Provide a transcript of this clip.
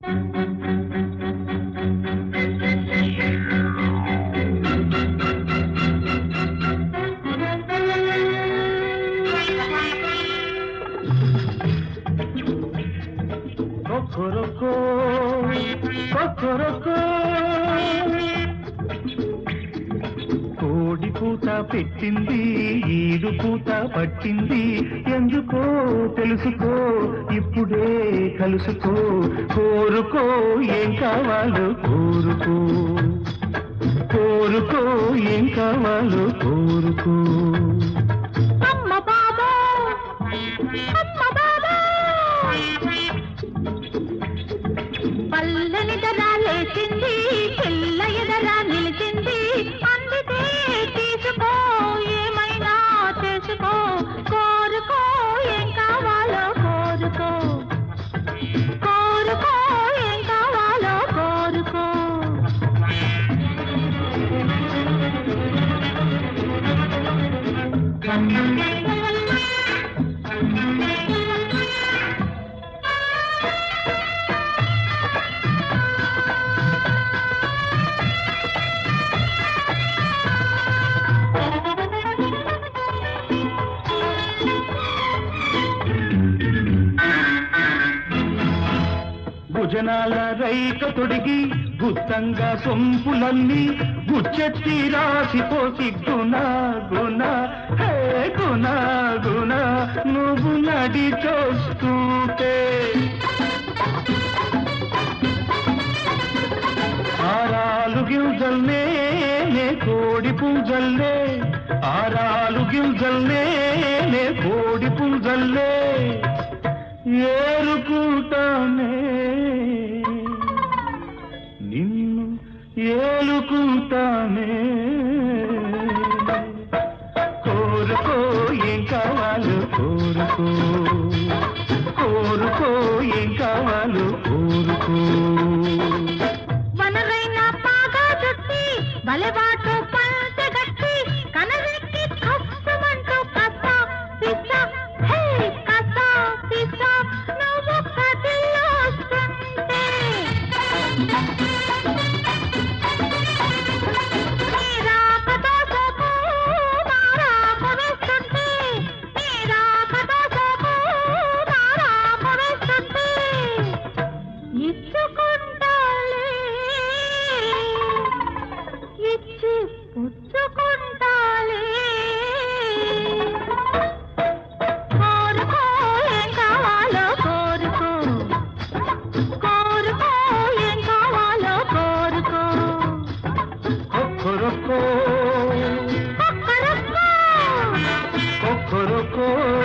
కొరకో కొరకో కోడి కూత పెట్టింది ఈడు కూత పట్టింది ఎందుకో తెలుసుకో ఇప్పుడే కలుసుకో కోరుకో ఏం కావాలో కోరుకో కోరుకో ఏం కావాలో కోరుకో అమ్మ బాబా అమ్మ బాబా పల్లని ధర లేచింది పిల్ల ఎదర నిలిచింది అందితే తీసుకో ఏమైనా చేసుకో కోరుకో ఏం కావాలో కోరుకో కోరుకో ఏం కావాలో కోరుకో భుజనాల రైక తొడిగి గుత్తంగా సొంపులన్నీ గుచ్చెత్తి రాసిపోసి గుణ గుణ హే గుణ గుణ నువ్వు నడి చూస్తుంటే ఆరాలు గింజల్నే నే కోడి పుంజల్లే ఆరాలు గింజల్నే నే కోడి పుంజల్లే ఏలుకుంటానే నిన్ను ఏలుకుంటానే కోరుకో ఏం కావాలో కోరుకో కోరుకో ఏం కావాలో కోరుకో వనరైన పాగా చుట్టి బలెబాటు పంచగట్టి కనవెక్కి కష్టమంటూ కస పిస హే కస పిస నువ్వు కదిలోస్తుంటే నీ రాకతో సోకు నా రాక వేస్తుంటే నీ రాకతో సోకు నా రాక వేస్తుంటే ఇచ్చుకుంటాలే ఇచ్చి పుచ్చుకుంటాలే కోరుకో ఏం కావాలో కోరుకో కోరుకో ఏం కావాలో కోరుకో కొక్కరొక్కో ఒక్కరొక్కో కొక్కరొక్కో